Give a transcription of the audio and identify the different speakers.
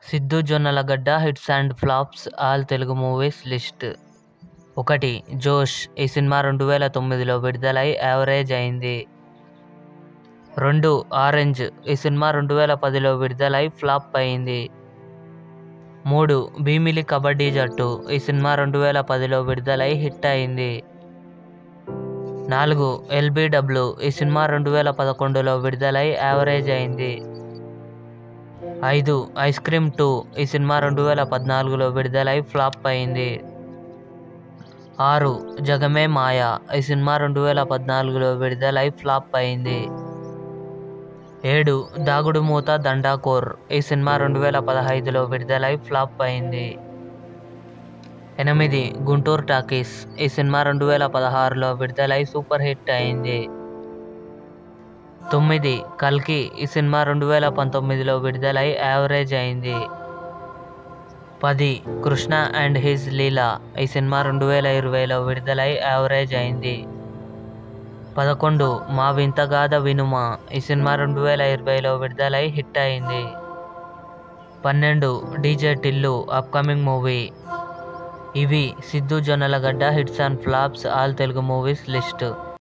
Speaker 1: Siddhu Jonnalagadda hits and flops all Telugu movies list ఒకటి జోష్ ఈ సినిమా రెండు వేల తొమ్మిదిలో విడుదలై యావరేజ్ అయింది రెండు ఆరెంజ్ ఈ సినిమా రెండు వేల పదిలో విడుదలై ఫ్లాప్ అయింది మూడు భీమిలి కబడ్డీ జట్టు ఈ సినిమా రెండు వేల పదిలో విడుదలై హిట్ అయింది నాలుగు ఎల్బిడబ్ల్యూ ఈ సినిమా రెండు వేల పదకొండులో విడుదలై యావరేజ్ అయింది ఐదు ఐస్ క్రీమ్ టూ ఈ సినిమా రెండు వేల పద్నాలుగులో విడుదలై ఫ్లాప్ అయింది ఆరు జగమే మాయ ఈ సినిమా రెండు వేల పద్నాలుగులో విడుదలై ఫ్లాప్ అయింది ఏడు దాగుడు మూత దండాకోర్ ఈ సినిమా రెండు వేల పదహైదులో విడుదలై ఫ్లాప్ అయింది ఎనిమిది గుంటూరు టాకీస్ ఈ సినిమా రెండు వేల పదహారులో విడుదలై సూపర్ హిట్ అయింది తొమ్మిది కల్కి ఈ సినిమా రెండు వేల పంతొమ్మిదిలో విడుదలై యావరేజ్ అయింది పది కృష్ణ అండ్ హిజ్ లీలా ఈ సినిమా రెండు వేల ఇరవైలో విడుదలై యావరేజ్ అయింది పదకొండు మా వింతగాథ వినుమా ఈ సినిమా రెండు వేల ఇరవైలో విడుదలై హిట్ అయింది పన్నెండు డీజే టిల్లు అప్కమింగ్ మూవీ ఇవి Siddhu Jonnalagadda hits and flops all Telugu movies list